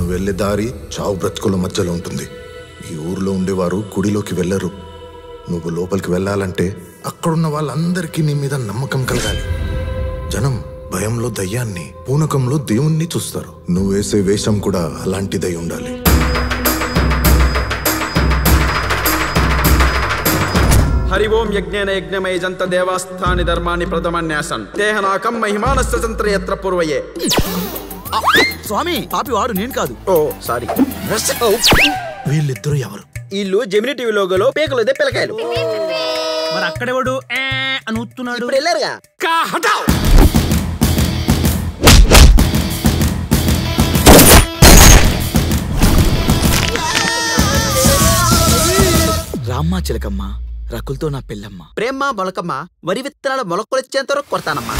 నువ్వు వెళ్ళే దారి చావు బ్రతుకుల మధ్యలో ఉంటుంది ఈ ఊర్లో ఉండేవారు గుడిలోకి వెళ్ళరు నువ్వు లోపలికి వెళ్ళాలంటే అక్కడున్న వాళ్ళందరికీ నీ మీద నమ్మకం కలగాలి జనం భయంలో దయ్యాన్ని పూనకంలో దేవుణ్ణి చూస్తారు నువ్వు వేసే వేషం కూడా అలాంటిదై ఉండాలి హరి ఓం యజ్ఞేన యజ్ఞమయ జంత దేవాస్థాని ధర్మాన్ని ప్రథమన్యాసన్ దేహనాకం మహిమానస్య తంత్ర యత్ర పూర్వయే స్వామి పాపి వాడు నేను కాదు ఓ సారీ వీళ్ళిద్దరూ ఎవరు వీళ్ళు జెమిని టీవీ లోగోలో పేకలు ఇదే పిల్లకాయలు మరి అక్కడెవడు ఏ అని ఊతున్నాడు ఇప్పుడు వెళ్ళారుగా రామ్మ చిలకమ్మ రకులతో నా పెళ్ళమ్మ ప్రేమ మొలకమ్మ వరి విత్తనాల మొలకలు వచ్చేంత వరకు కొడతానమ్మా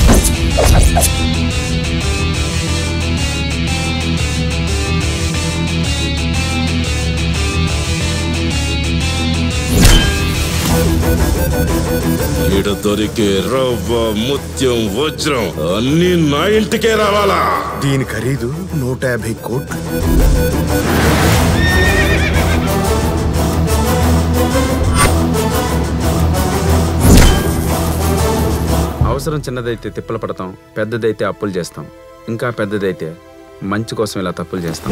ఈడ దొరికే రవ్వ ముత్యం వజ్రం అన్ని నా ఇంటికే రావాలా దీని ఖరీదు నూట యాభై కోట్లు అవసరం చిన్నదైతే తిప్పలు పడతాం పెద్దదైతే అప్పులు చేస్తాం ఇంకా పెద్దదైతే మంచి కోసం ఇలా తప్పులు చేస్తాం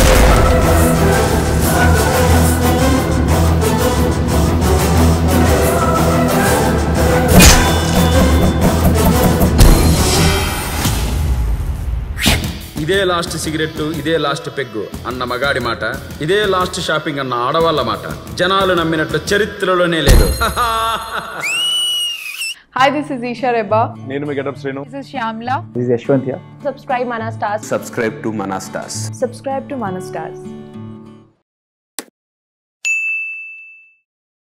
ఇదే లాస్ట్ సిగరెట్ ఇదే లాస్ట్ పెగ్గు అన్న మగాడి మాట ఇదే లాస్ట్ షాపింగ్ అన్న ఆడవాళ్ళ మాట జనాలు నమ్మినట్లు చరిత్రలోనే లేదు Hi, this is Isha Reba. నేను మీ getup Srinu This is Shyamla. This is Yashwant here. Subscribe Mana Stars. subscribe to Manastas. Subscribe to Mana Stars.